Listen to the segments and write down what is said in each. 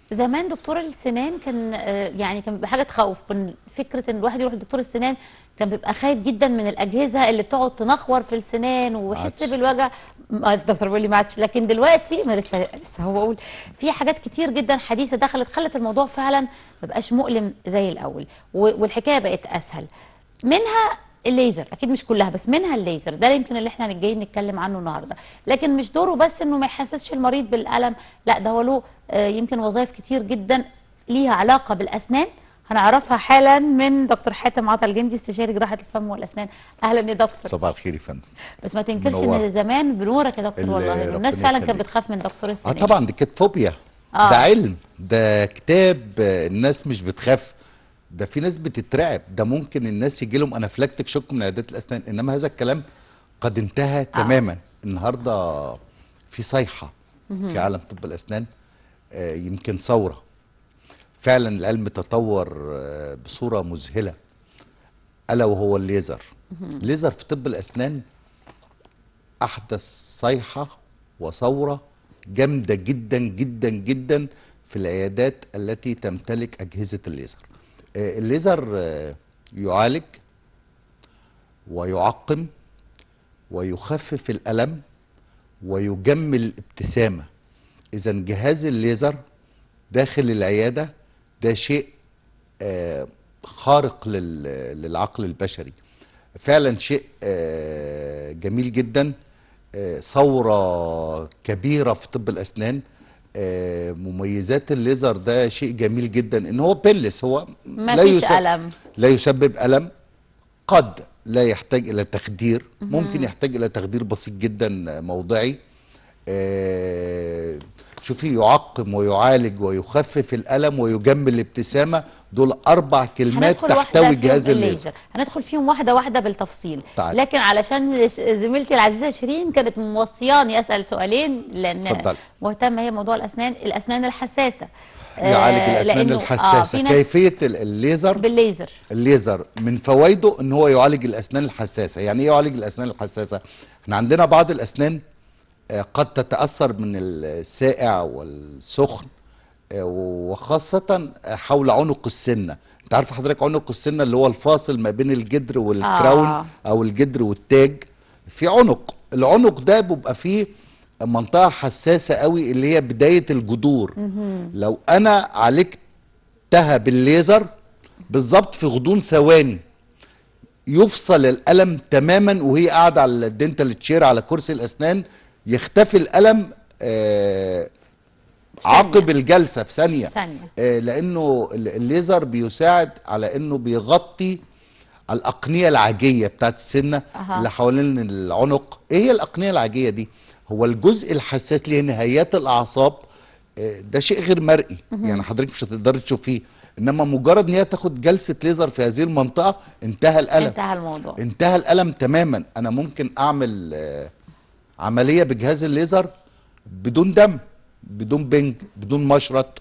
زمان دكتور السنان كان آه، يعني كان بيبقى حاجه تخوف كان فكره ان الواحد يروح لدكتور السنان كان بيبقى خايف جدا من الاجهزه اللي بتقعد تنخور في السنان ويحس عادش. بالوجع م- آه، الدكتور بيقول لي ما عادش لكن دلوقتي ما لسه لسه هو بقول في حاجات كتير جدا حديثه دخلت خلت الموضوع فعلا ما بقاش مؤلم زي الاول و- والحكايه بقت اسهل منها الليزر اكيد مش كلها بس منها الليزر ده يمكن اللي احنا جايين نتكلم عنه النهارده لكن مش دوره بس انه ما يحسسش المريض بالالم لا ده هو له آه، يمكن وظائف كتير جدا ليها علاقه بالاسنان هنعرفها حالا من دكتور حاتم عطا الجندي استشاري جراحه الفم والاسنان اهلا يا دكتور صباح الخير يا فندم بس ما تنكرش منور. ان زمان بنورك يا دكتور ال- والله إنه ربنا الناس فعلا كانت يخليك. بتخاف من دكتور اه السنان طبعا دي كانت فوبيا آه. ده علم ده كتاب آه، الناس مش بتخاف ده في ناس بتترعب ده ممكن الناس يجي لهم انافلاكتيك شوك من عيادات الاسنان انما هذا الكلام قد انتهى آه. تماما النهارده في صيحه مهم. في عالم طب الاسنان آه، يمكن ثوره فعلا العلم تطور آه، بصوره مذهله الا وهو الليزر الليزر في طب الاسنان احدث صيحه وثوره جامده جدا جدا جدا في العيادات التي تمتلك اجهزه الليزر آه، الليزر آه، يعالج ويعقم ويخفف الالم ويجمل الابتسامه اذا جهاز الليزر داخل العياده ده شيء آه، خارق لل- للعقل البشري فعلا شيء آه، جميل جدا آه، ثورة كبيرة في طب الأسنان آه، مميزات الليزر ده شيء جميل جدا ان هو بيلس هو ما لا فيش يسبب- الم لا يسبب ألم قد لا يحتاج إلى تخدير مهم. ممكن يحتاج إلى تخدير بسيط جدا موضعي آه، شوفي يعقم ويعالج ويخفف الألم ويجمل الابتسامة دول أربع كلمات هندخل واحدة تحتوي فيهم جهاز الليزر هندخل فيهم واحدة واحدة بالتفصيل تعال. لكن علشان ش- زميلتي العزيزة شيرين كانت موصياني أسأل سؤالين لأن اتفضلي. مهتمة هي موضوع الأسنان الأسنان الحساسة يعالج آه، الأسنان لأنه- آه الحساسة في ناس كيفية ال- الليزر بالليزر الليزر من فوائده ان هو يعالج الاسنان الحساسه يعني ايه يعالج الاسنان الحساسه احنا عندنا بعض الاسنان آه، قد تتاثر من السائع والسخن آه، وخاصه حول عنق السنه انت عارف حضرتك عنق السنه اللي هو الفاصل ما بين الجدر والكراون آه. او الجدر والتاج في عنق العنق ده بيبقى فيه منطقه حساسه قوي اللي هي بدايه الجذور مهم. لو انا عالجتها بالليزر بالظبط في غضون ثواني يفصل الالم تماما وهي قاعده على الدنتال تشير على كرسي الاسنان يختفي الالم آه عقب الجلسه في ثانيه ثانية آه لانه ال- الليزر بيساعد على انه بيغطي الاقنيه العاجيه بتاعت السنه أها. اللي حوالين العنق ايه هي الاقنيه العاجيه دي هو الجزء الحساس اللي هي نهايات الاعصاب آه، ده شيء غير مرئي مهم. يعني حضرتك مش هتقدري تشوفيه انما مجرد ان هي تاخد جلسه ليزر في هذه المنطقه انتهى الالم انتهى الموضوع انتهى الالم تماما انا ممكن اعمل آه، عمليه بجهاز الليزر بدون دم بدون بنج بدون مشرط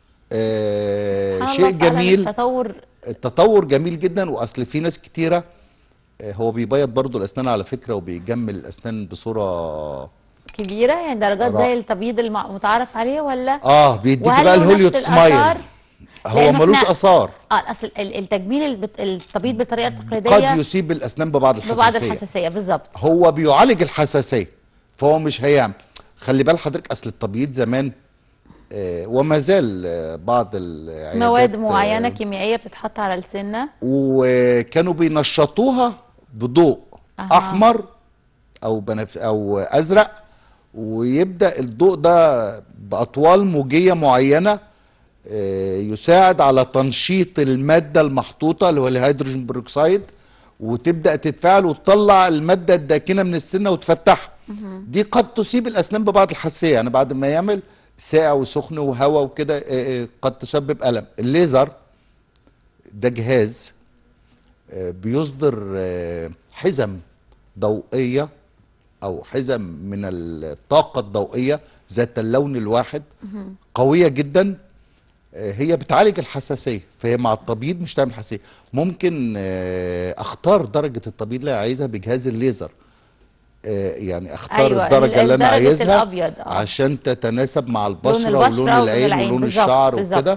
آه، سبحان شيء الله فعلاً جميل التطور التطور جميل جدا واصل في ناس كتيره آه، هو بيبيض برضو الاسنان على فكره وبيجمل الاسنان بصوره كبيرة يعني درجات رائع. زي التبييض المتعارف عليه ولا اه بيديك وهل بقى له الهوليود نفس سمايل الآثار؟ هو لأنه ملوش إحنا- اثار اه اصل ال- التجميل البت- التبييض بالطريقة قد التقليدية يصيب الاسنان ببعض الحساسيه ببعض الحساسية بالظبط هو بيعالج الحساسيه فهو مش هيعمل خلي بال حضرتك اصل التبييض زمان آه، وما زال آه، بعض العيادات مواد آه، معينة كيميائية بتتحط على السنة وكانوا بينشطوها بضوء أها. احمر او بنف او ازرق ويبدا الضوء ده باطوال موجيه معينه آه، يساعد على تنشيط الماده المحطوطه اللي هو الهيدروجين بروكسيد وتبدا تتفاعل وتطلع الماده الداكنه من السنه وتفتحها مهم. دي قد تصيب الاسنان ببعض الحساسيه يعني بعد ما يعمل ساقع وسخن وهواء وكده آه، آه، قد تسبب الم الليزر ده جهاز آه، بيصدر آه، حزم ضوئيه او حزم من الطاقه الضوئيه ذات اللون الواحد مهم. قويه جدا آه، هي بتعالج الحساسيه فهي مع التبييض مش تعمل حساسيه ممكن آه، اختار درجه التبييض اللي عايزها بجهاز الليزر آه، يعني اختار أيوة، الدرجه اللي انا درجة عايزها الأبيض، آه. عشان تتناسب مع البشره البشرة ولون ولون العين العين، ولون بالظبط، الشعر بالظبط. وكده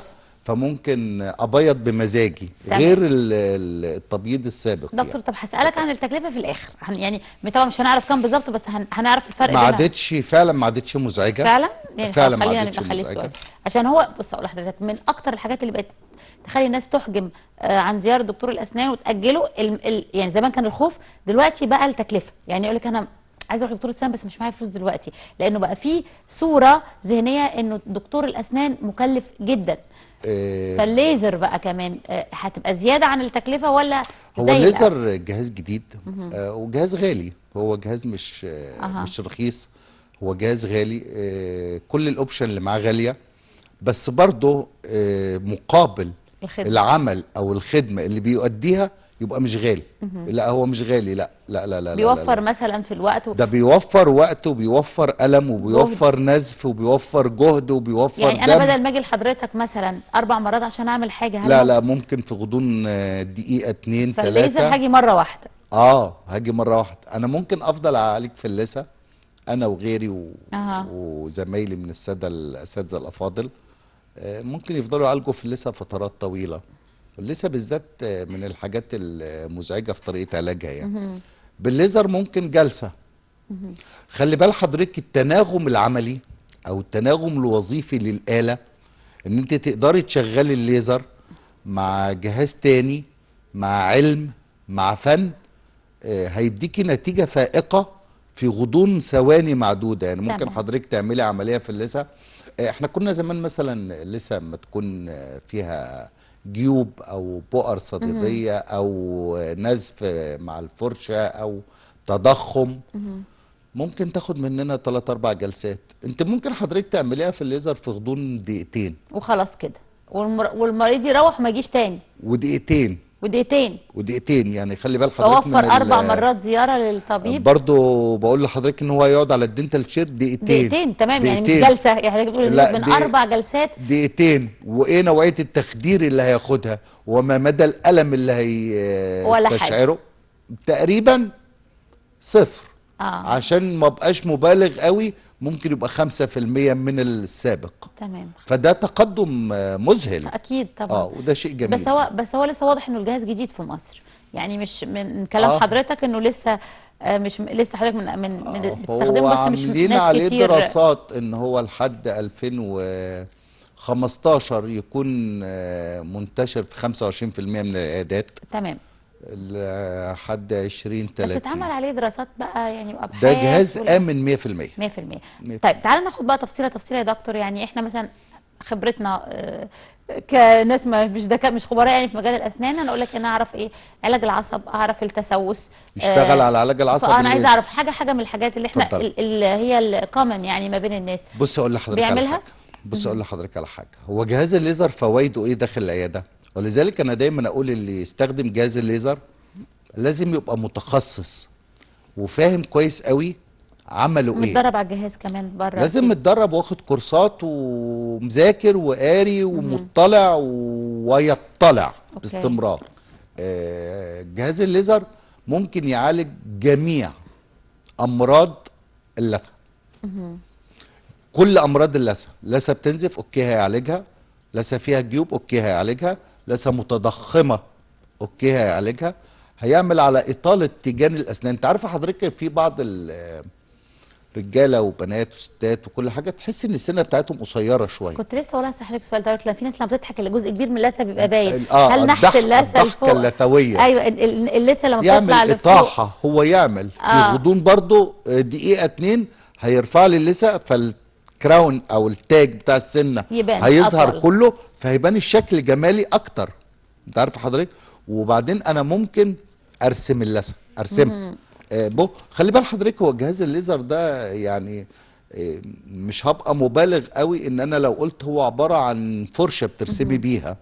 فممكن ابيض بمزاجي تمام. غير ال- ال- التبييض السابق دكتور يعني. طب هسألك عن التكلفة في الآخر هن- يعني طبعا مش هنعرف كام بالظبط بس هن- هنعرف الفرق ما بينها. عادتش فعلا ما عادتش مزعجه فعلا يعني فعلا طب ما خلينا عادتش نبقى نخلي مزعجة. السؤال عشان هو بص اقول لحضرتك من اكتر الحاجات اللي بقت تخلي الناس تحجم آه، عن زياره دكتور الاسنان وتاجله ال... ال... يعني زمان كان الخوف دلوقتي بقى التكلفه يعني يقول لك انا عايز اروح دكتور الاسنان بس مش معايا فلوس دلوقتي لانه بقى في صوره ذهنيه انه دكتور الاسنان مكلف جدا آه، فالليزر بقى كمان آه، هتبقى زياده عن التكلفه ولا هو زي الأول؟ الليزر جهاز جديد آه وجهاز غالي هو جهاز مش آه أها. مش رخيص هو جهاز غالي آه كل الاوبشن اللي معاه غاليه بس برضه آه مقابل الخدمة. العمل او الخدمه اللي بيؤديها يبقى مش غالي لا هو مش غالي لا لا لا لا لا بيوفر لا. مثلا في الوقت و... ده بيوفر وقت وبيوفر ألم وبيوفر نزف وبيوفر جهد وبيوفر يعني انا دم بدل ما اجي لحضرتك مثلا اربع مرات عشان اعمل حاجه هل لا ممكن- لا ممكن في غضون آه، دقيقة اتنين فالليزر تلاتة هاجي مره واحده اه هاجي مرة واحدة انا ممكن افضل اعالج في اللثة انا وغيري و... أها. وزمايلي من السادة الاساتذة الافاضل آه، ممكن يفضلوا يعالجوا في اللثة فترات طويلة اللثة بالذات آه، من الحاجات المزعجة في طريقة علاجها يعني مهم. بالليزر ممكن جلسة مهم. خلي بال حضرتك التناغم العملي او التناغم الوظيفي للآلة ان انت تقدري تشغلي الليزر مع جهاز تاني مع علم مع فن آه، هيديكي نتيجة فائقة في غضون ثواني معدودة يعني ممكن تمام. حضرتك تعملي عملية في اللثة آه، احنا كنا زمان مثلا اللثة ما تكون آه، فيها جيوب او بؤر صديدية او نزف مع الفرشة او تضخم مهم. ممكن تاخد مننا 3 4 جلسات انت ممكن حضرتك تعمليها في الليزر في غضون دقيقتين وخلاص كده والمر... والمريض يروح ما يجيش تاني ودقيقتين ودقيقتين ودقيقتين يعني خلي بال حضرتك من بوفر اربع ال- مرات زياره للطبيب برضو بقول لحضرتك ان هو يقعد على الدنتال شير دقيقتين دقيقتين تمام يعني مش دقيقتين. جلسه يعني حضرتك بتقول لا، من دقيق- اربع جلسات دقيقتين وايه نوعيه التخدير اللي هياخدها وما مدى الالم اللي ولا حاجة. هيستشعره تقريبا صفر اه عشان ما بقاش مبالغ قوي ممكن يبقى 5% من السابق تمام فده تقدم آه، مذهل اكيد طبعا اه وده شيء جميل بس هو بس هو لسه واضح انه الجهاز جديد في مصر يعني مش من كلام آه. حضرتك انه لسه آه، مش لسه حضرتك من من, من آه، بتستخدمه هو بس مش عاملين ناس عليه كتير دراسات ان هو لحد 2015 يكون آه، منتشر في 25% من العيادات تمام لحد 20 بس اتعمل 30 على دراسات بقى يعني وابحاث ده جهاز ولا- امن 100% 100% مية. طيب تعالى ناخد بقى تفصيله تفصيله يا دكتور يعني احنا مثلا خبرتنا آه، كناس ما مش دكاتره مش خبراء يعني في مجال الاسنان انا اقول لك انا اعرف ايه علاج العصب اعرف التسوس يشتغل على علاج العصب فانا عايزه الليزر. اعرف حاجه حاجه من الحاجات اللي احنا اتفضل. ال- اللي هي الكومن يعني ما بين الناس بص اقول لحضرتك على بيعملها؟ حاجه بص اقول لحضرتك على حاجه هو جهاز الليزر فوائده ايه داخل العياده ولذلك انا دايما اقول اللي يستخدم جهاز الليزر لازم يبقى متخصص وفاهم كويس قوي عمله ايه متدرب على الجهاز كمان بره لازم متدرب واخد كورسات ومذاكر وقاري ومطلع ويطلع أوكي. باستمرار آه، جهاز الليزر ممكن يعالج جميع امراض اللثه مهم. كل امراض اللثه لثه بتنزف اوكي هيعالجها لثه فيها جيوب اوكي هيعالجها لثه متضخمه اوكي هيعالجها هيعمل على اطاله تيجان الاسنان انت عارفه حضرتك في بعض ال- رجاله وبنات وستات وكل حاجه تحس ان السنه بتاعتهم قصيره شويه كنت لسه والله اسالك سؤال ده لا في ناس لما بتضحك اللي جزء كبير من اللثه بيبقى باين ال- اه هل نحت الضحك- اللثه الضحكه لفوق اللثويه ايوه ال- ال- اللثه لما يعمل بتطلع لفوق اطاحه هو يعمل في آه. غضون برضو آه، دقيقه اتنين هيرفع لي اللثه فالكراون او التاج بتاع السنه يبان هيظهر أطول. كله فهيبان الشكل جمالي اكتر انت عارف حضرتك وبعدين انا ممكن ارسم اللثه ارسمها مهم. آه، بو خلي بال حضرتك هو جهاز الليزر ده يعني آه، مش هبقى مبالغ قوي ان انا لو قلت هو عباره عن فرشه بترسمي بيها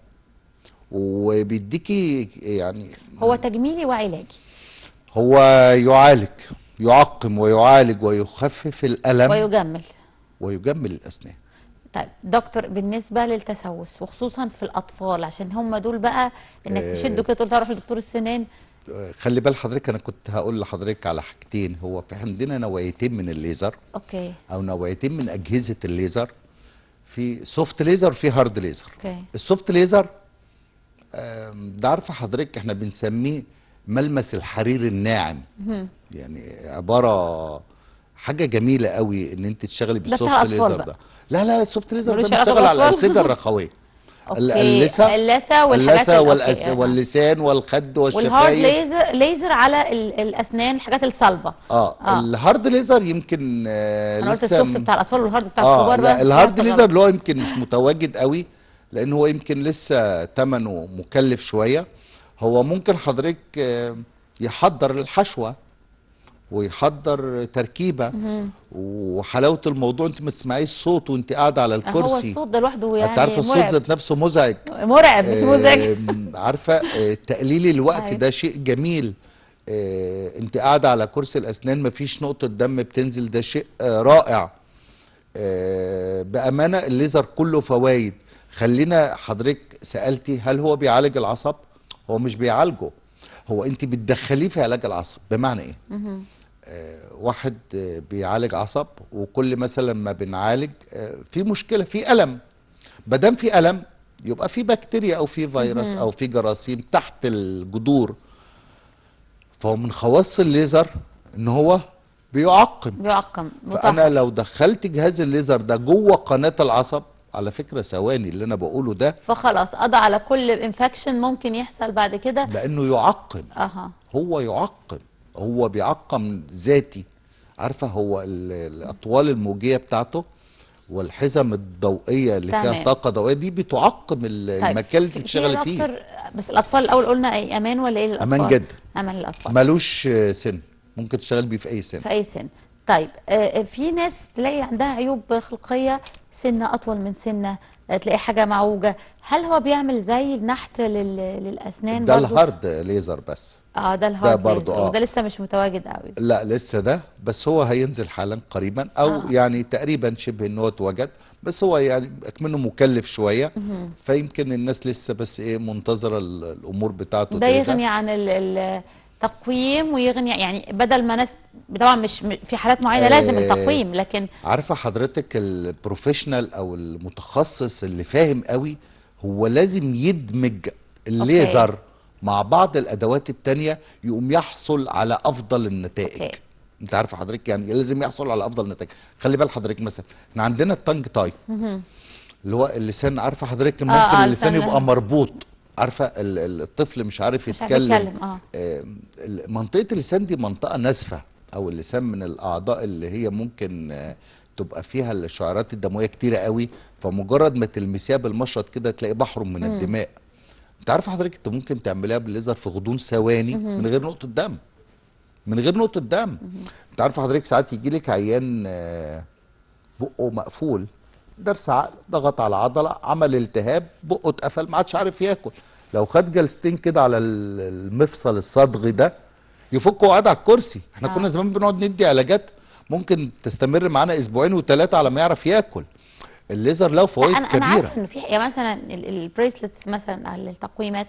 وبيديكي يعني هو تجميلي وعلاجي هو يعالج يعقم ويعالج ويخفف الالم ويجمل ويجمل الاسنان طيب دكتور بالنسبه للتسوس وخصوصا في الاطفال عشان هم دول بقى انك آه. تشده كده تقول تعرف لدكتور السنان آه، خلي بال حضرتك انا كنت هقول لحضرتك على حاجتين هو في عندنا نوعيتين من الليزر اوكي او نوعيتين من اجهزه الليزر في سوفت ليزر وفي هارد ليزر اوكي السوفت ليزر آم، ده عارفه حضرتك احنا بنسميه ملمس الحرير الناعم مهم. يعني عباره حاجه جميله قوي ان انت تشتغلي بتاع بالسوفت أطفال ليزر بقى. ده لا لا السوفت ليزر ده ملوش علاقة بيشتغل على بالأطفال؟ الانسجه الرخويه ال- اوكي اللثة- اللثه والحاجات اللثه ال- والأس... أوكي، آه. واللسان والخد والهارد والشفايف ليزر ليزر على ال- الاسنان الحاجات الصلبه اه, آه. الهارد ليزر يمكن آه انا قلت لسه السوفت م- بتاع الاطفال والهارد بتاع اه الكبار بقى لا الهارد بتاعت ليزر الغلط. اللي هو يمكن مش متواجد قوي لان هو يمكن لسه ثمنه مكلف شويه هو ممكن حضرتك آه، يحضر الحشوه ويحضر تركيبه مهم. وحلاوه الموضوع انت ما تسمعيش صوت وانت قاعده على هو الكرسي الصوت ده لوحده يعني انت عارفه الصوت مرعب ذات نفسه مزعج مرعب مش مزعج آم، عارفه آه، تقليل الوقت أيوة. ده شيء جميل آه، انت قاعده على كرسي الاسنان مفيش نقطه دم بتنزل ده شيء آه، رائع آه، بامانه الليزر كله فوائد خلينا حضرتك سالتي هل هو بيعالج العصب هو مش بيعالجه هو انت بتدخليه في علاج العصب بمعنى ايه مهم. آه، واحد آه، بيعالج عصب وكل مثلا ما بنعالج آه، في مشكله في الم ما دام في الم يبقى في بكتيريا او في فيروس مهم. او في جراثيم تحت الجذور فهو من خواص الليزر ان هو بيعقم بيعقم فانا مطهر. لو دخلت جهاز الليزر ده جوه قناه العصب على فكره ثواني اللي انا بقوله ده فخلاص قضى على كل انفكشن ممكن يحصل بعد كده لانه يعقم اها هو يعقم هو بيعقم ذاتي عارفه هو ال- الاطوال الموجيه بتاعته والحزم الضوئيه اللي فيها تمام. طاقه ضوئيه دي بتعقم ال- طيب، المكان اللي في- بتشتغلي في فيه دكتور بس الاطفال الاول قلنا ايه امان ولا ايه للاطفال امان جدا امان للاطفال ملوش آه، سن ممكن تشتغل بيه في اي سن في اي سن طيب آه، في ناس تلاقي عندها عيوب خلقيه سنه اطول من سنه آه، تلاقي حاجه معوجه هل هو بيعمل زي النحت لل... للاسنان ده برضو؟ الهارد ليزر بس اه ده الهارد برضو، ليزر، آه. وده لسه مش متواجد قوي لا لسه ده بس هو هينزل حالا قريبا او آه. يعني تقريبا شبه ان هو اتوجد بس هو يعني اكمنه مكلف شويه مهم. فيمكن الناس لسه بس ايه منتظره ال- الامور بتاعته ده تهدى. يغني عن ال- التقويم ويغني يعني بدل ما ناس طبعا مش م- في حالات معينه لازم آه، التقويم لكن عارفه حضرتك البروفيشنال او المتخصص اللي فاهم قوي هو لازم يدمج الليزر مع بعض الادوات التانية يقوم يحصل على افضل النتائج أوكي. انت عارفه حضرتك يعني لازم يحصل على افضل النتائج خلي بال حضرتك مثلا احنا عندنا التانج تاي مهم. اللي هو اللسان عارفه حضرتك ممكن آه، اللسان اللسان- يبقى مربوط عارفه ال- ال- الطفل مش عارف مش عارف يتكلم يتكلم اه آم، ال- منطقة اللسان دي منطقة ناسفة أو اللسان من الأعضاء اللي هي ممكن آه، تبقى فيها الشعيرات الدموية كتيرة قوي فمجرد ما تلمسيها بالمشرط كده تلاقي بحر من مم. الدماء انت عارف حضرتك انت ممكن تعمليها بالليزر في غضون ثواني مهم. من غير نقطة دم من غير نقطة دم مهم. انت عارف حضرتك ساعات يجي لك عيان آه، بقه مقفول درس عقل ضغط على عضله عمل التهاب بقه اتقفل ما عادش عارف ياكل لو خد جلستين كده على ال- المفصل الصدغي ده يفك وقعد على الكرسي احنا آه. كنا زمان بنقعد ندي علاجات ممكن تستمر معانا اسبوعين وثلاثه على ما يعرف ياكل الليزر له فوائد انا انا كبيره عارفه ان في يعني مثلا البريسلت مثلا على التقويمات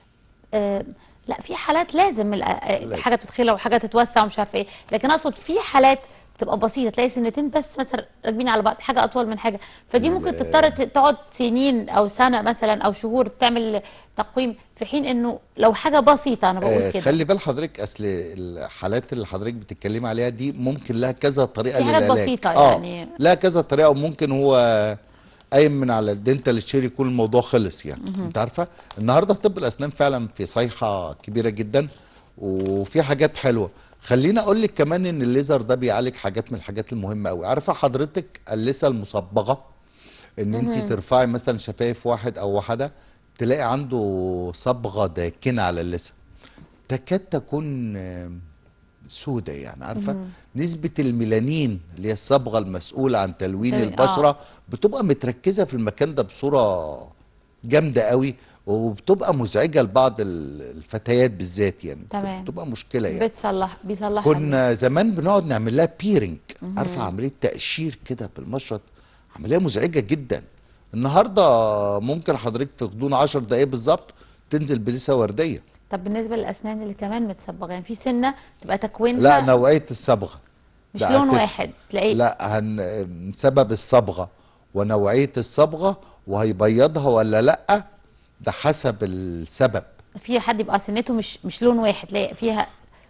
آه لا في حالات لازم ال- آه، لازم. حاجه تدخلها وحاجه تتوسع ومش عارفه ايه لكن اقصد في حالات بتبقى بسيطه تلاقي سنتين بس مثلا راكبين على بعض حاجه اطول من حاجه فدي ممكن ال- تضطر ت- تقعد سنين او سنه مثلا او شهور تعمل تقويم في حين انه لو حاجه بسيطه انا بقول آه كده خلي بال حضرتك اصل الحالات اللي حضرتك بتتكلمي عليها دي ممكن لها كذا طريقه في حالات للعلاج بسيطة اه يعني. لها كذا طريقه وممكن هو قايم من على الدنتال تشير يكون الموضوع خلص يعني مهم. انت عارفه النهارده في طب الاسنان فعلا في صيحه كبيره جدا وفي حاجات حلوه خليني اقول لك كمان ان الليزر ده بيعالج حاجات من الحاجات المهمه قوي عارفه حضرتك اللثه المصبغه ان انت مهم. ترفعي مثلا شفايف واحد او واحده تلاقي عنده صبغه داكنه على اللثه تكاد تكون آم، سودة يعني عارفه مهم. نسبة الميلانين اللي هي الصبغة المسؤولة عن تلوين تلوين- البشرة آه. بتبقى متركزة في المكان ده بصورة جامدة قوي وبتبقى مزعجة لبعض ال- الفتيات بالذات يعني تمام. بتبقى مشكلة يعني بتصلح بيصلحها كنا زمان بنقعد نعمل لها بيرنج مهم. عارفة عملية تقشير كده بالمشرط عملية مزعجة جدا النهاردة ممكن حضرتك في غضون 10 دقايق بالظبط تنزل بلسة وردية طب بالنسبه للاسنان اللي كمان متصبغه يعني في سنه تبقى تكوينها لا نوعيه الصبغه مش ده لون هتفرق. واحد تلاقي لا هن سبب الصبغه ونوعيه الصبغه وهيبيضها ولا لا ده حسب السبب في حد يبقى سنته مش مش لون واحد تلاقي فيها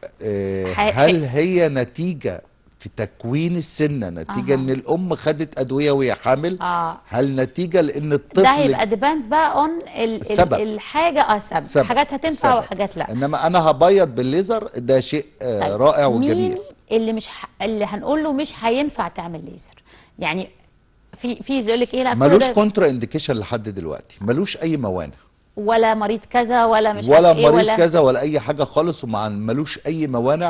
آه، ح- هل هي نتيجه في تكوين السنه نتيجه أها. ان الام خدت ادويه وهي حامل اه هل نتيجه لان الطفل ده هيبقى ديباندز بقى اون ال السبب. ال الحاجه اه السبب السبب. حاجات هتنفع السبب. وحاجات لا انما انا هبيض بالليزر ده شيء آه، طيب، رائع مين وجميل اللي مش ح... اللي هنقول له مش هينفع تعمل ليزر يعني في في يقول لك ايه لا كل ملوش ده كونترا انديكيشن لحد دلوقتي ملوش اي موانع ولا مريض كذا ولا مش ولا عارف ايه مريض ولا كذا ولا اي حاجه خالص ومع ملوش اي موانع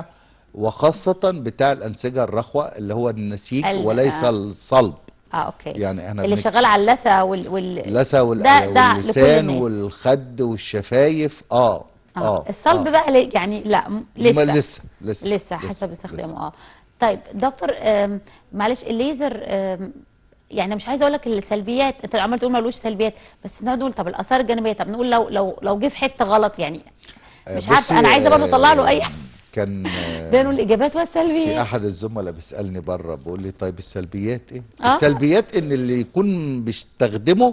وخاصه بتاع الانسجه الرخوه اللي هو النسيج ال- وليس آه. الصلب اه اوكي يعني احنا اللي بنك- شغال على اللثه وال, وال... اللثه وال- ده- ده لكل واللسان الناس. والخد والشفايف اه اه الصلب بقى ليه- يعني لا م- لسه لسه لسه لسه لسه حسب لسه. استخدامه اه طيب دكتور آم، معلش الليزر آم، يعني مش عايزه اقول لك السلبيات انت عمال تقول ملوش سلبيات بس نقول طب الاثار الجانبيه طب نقول لو لو لو جه في حته غلط يعني آه، مش عارفة، بصي، أنا عايزة برضه أطلع له أي آه، كان آه، بينوا الاجابات في والسلبيات احد الزملاء بيسالني بره بيقول لي طيب السلبيات ايه آه. السلبيات ان اللي يكون بيستخدمه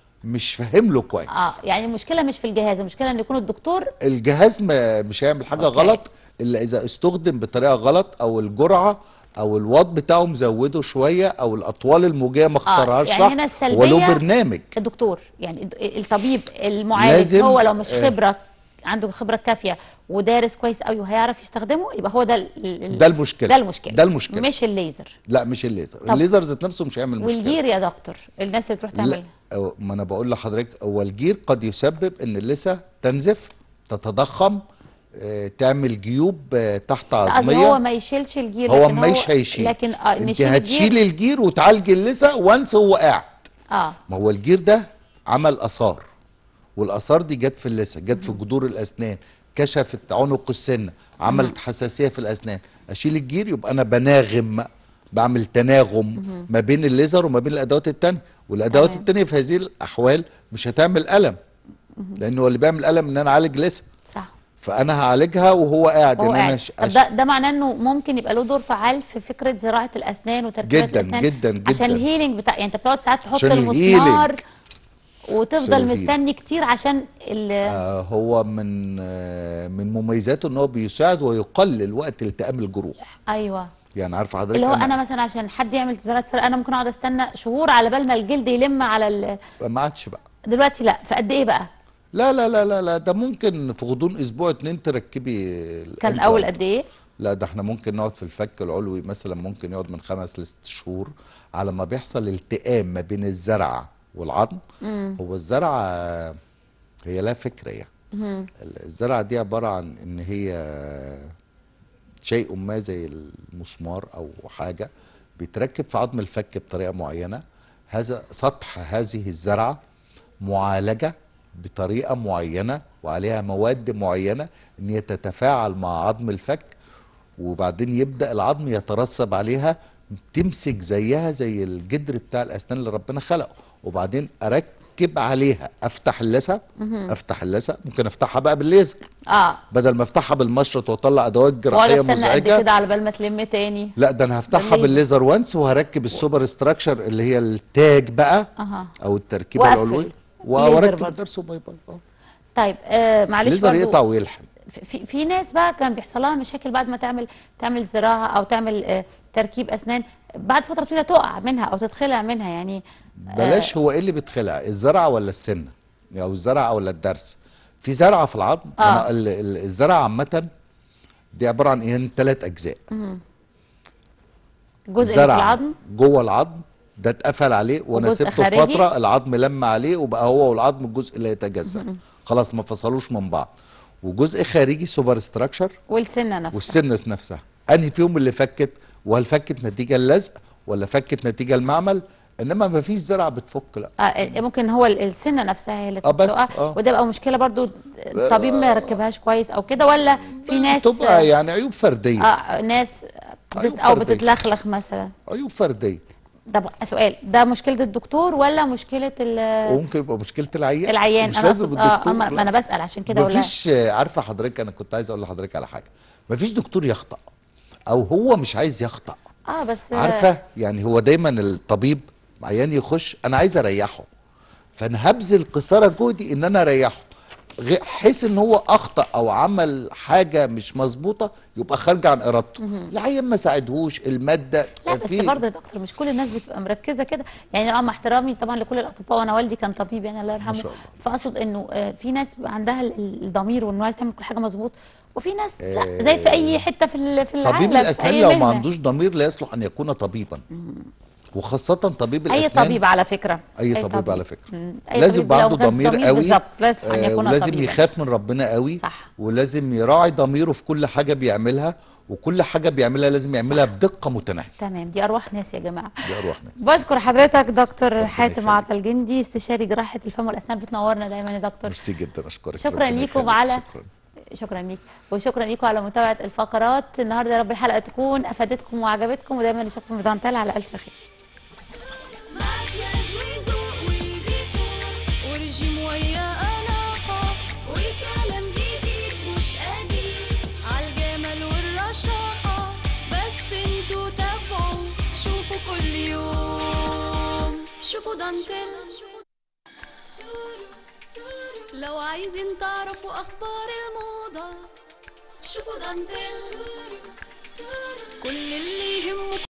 مش فاهم له كويس اه يعني المشكله مش في الجهاز المشكله ان يكون الدكتور الجهاز ما مش هيعمل حاجه أوكي. غلط الا اذا استخدم بطريقه غلط او الجرعه او الواط بتاعه مزوده شويه او الاطوال الموجيه ما اختارهاش يعني صح هنا السلبية ولو برنامج الدكتور يعني الد- الطبيب المعالج لازم، هو لو مش آه. خبره عنده خبره كافيه ودارس كويس قوي وهيعرف يستخدمه يبقى هو ده ال- ال- ده المشكله ده المشكله ده المشكله مش الليزر لا مش الليزر طب. الليزر ذات نفسه مش هيعمل مشكله والجير يا دكتور الناس اللي بتروح لا تعمل أو- ما انا بقول لحضرتك هو الجير قد يسبب ان اللثه تنزف تتضخم آه، تعمل جيوب آه، تحت قصدي عظميه هو ما يشيلش الجير هو لكن مش هيشيل لكن اه انت نشيل هتشيل الجير الجير وتعالجي اللثه وانس هو قاعد اه ما هو الجير ده عمل اثار والاثار دي جت في اللثه جت في جذور الاسنان كشفت عنق السنه عملت حساسيه في الاسنان اشيل الجير يبقى انا بناغم بعمل تناغم ما بين الليزر وما بين الادوات التانية والادوات تمام. التانية في هذه الاحوال مش هتعمل الم لانه اللي بيعمل الم ان انا اعالج لثه صح فانا هعالجها وهو قاعد هو ان انا قاعد أش- طب ده ده معناه انه ممكن يبقى له دور فعال في فكره زراعه الاسنان وتركيبات جداً، الاسنان جداً، جداً. عشان الهيلينج بتاع يعني انت بتقعد ساعات تحط عشان المسمار الهيلينج. وتفضل عشان الهيلينج. مستني كتير عشان ال آه هو من آه من مميزاته ان هو بيساعد ويقلل وقت التئام الجروح ايوه يعني عارف حضرتك اللي هو انا مثلا عشان حد يعمل زراعه سر انا ممكن اقعد استنى شهور على بال ما الجلد يلم على ال... ما عادش بقى دلوقتي لا فقد ايه بقى لا لا لا لا لا ده ممكن في غضون اسبوع اتنين تركبي كان الإمبلانت. اول قد ايه لا ده احنا ممكن نقعد في الفك العلوي مثلا ممكن يقعد من خمس لست شهور على ما بيحصل التئام ما بين الزرعه والعظم امم هو الزرعه هي لا فكره يعني مم. الزرعه دي عباره عن ان هي شيء ما زي المسمار او حاجه بيتركب في عظم الفك بطريقه معينه هذا سطح هذه الزرعه معالجه بطريقه معينه وعليها مواد معينه ان هي تتفاعل مع عظم الفك وبعدين يبدا العظم يترسب عليها تمسك زيها زي الجدر بتاع الاسنان اللي ربنا خلقه وبعدين اركب عليها افتح اللثه مهم. افتح اللثه ممكن افتحها بقى بالليزر اه بدل ما افتحها بالمشرط واطلع ادوات واقعد جراحيه استنى قد مزعجه كده على بال ما تلم تاني لا ده انا هفتحها بالليزر. بالليزر وانس وهركب السوبر ستراكشر اللي هي التاج بقى اها او التركيبه وأقفل. العلويه ليزر واركب برضه. الدرس وباي باي اه طيب آه معلش الليزر برضو يقطع ويلحم في, في ناس بقى كان بيحصل لها مشاكل بعد ما تعمل تعمل زراعه او تعمل آه تركيب اسنان بعد فتره طويله تقع منها او تتخلع منها يعني بلاش هو ايه اللي بيتخلع الزرعه ولا السنه او الزرعه ولا الدرس في زرعه في العظم آه. أنا ال- ال- الزرعه عامه دي عباره عن ايه ثلاث اجزاء مهم. الجزء اللي في زرعة العظم جوه العظم ده اتقفل عليه وانا وجزء سبته خارجي. فتره العظم لم عليه وبقى هو والعظم الجزء اللي يتجزأ مهم. خلاص ما فصلوش من بعض وجزء خارجي سوبر ستراكشر والسنه نفسها والسنس نفسها انهي فيهم اللي فكت وهل فكت نتيجه اللزق ولا فكت نتيجه المعمل انما ما فيش زرعه بتفك لا آه ممكن هو ال- السنه نفسها هي اللي آه بس، تقع آه. وده بقى مشكله برضو الطبيب ما يركبهاش كويس او كده ولا في ناس تبقى يعني عيوب فرديه اه ناس عيوب بت او فردية. بتتلخلخ مثلا عيوب فرديه ده بقى سؤال ده مشكله الدكتور ولا مشكله ال- وممكن يبقى مشكله العيان العيان مش انا لازم أقصد- اه الدكتور أما- ما انا بسال عشان كده ولا مفيش عارفه حضرتك انا كنت عايز اقول لحضرتك على حاجه مفيش دكتور يخطأ او هو مش عايز يخطأ اه بس عارفه يعني هو دايما الطبيب عيان يخش انا عايز اريحه فانا هبذل قصارى جهدي ان انا اريحه غ- حيث ان هو اخطا او عمل حاجه مش مظبوطه يبقى خارجه عن ارادته مهم. العيان ما ساعدهوش الماده لا بس في برضه يا دكتور مش كل الناس بتبقى مركزه كده يعني اه مع احترامي طبعا لكل الاطباء وانا والدي كان طبيب يعني الله يرحمه ما شاء الله. فاقصد انه آه، في ناس بيبقى عندها ال- ال- الضمير وانه عايز تعمل كل حاجه مظبوط وفي ناس لا آه، زي في اي حته في ال- في العالم طبيب في الاسنان أي لو ما مهنة. عندوش ضمير لا يصلح ان يكون طبيبا مم. وخاصه طبيب اي الاسنان طبيب على فكره اي طبيب على فكره مم. أي لازم طبيب يبقى لو عنده كان ضمير قوي بالظبط لازم ان آه، يكون ولازم طبيبا. يخاف من ربنا قوي صح ولازم يراعي ضميره في كل حاجه بيعملها وكل حاجه بيعملها لازم يعملها بدقه متناهيه تمام دي ارواح ناس يا جماعه دي اروح ناس بشكر حضرتك دكتور ربنا حاتم يخليك. عطا الجندي استشاري جراحه الفم والاسنان بتنورنا دايما يا دكتور ميرسي جدا اشكرك شكراً ربنا ليكم يخليك. على- شكرا شكرا ليك وشكرا ليكم على متابعه الفقرات النهارده يا رب الحلقه تكون افادتكم وعجبتكم ودايما نشوفكم في دانتال على الف خير مكياج وذوق وديكور ورجيم ويا أناقة وكلام جديد مش قديم عالجمال والرشاقة بس انتوا تابعوا شوفوا كل يوم شوفوا دانتيل لو عايزين تعرفوا أخبار الموضة شوفوا دانتيل كل اللي يهمكم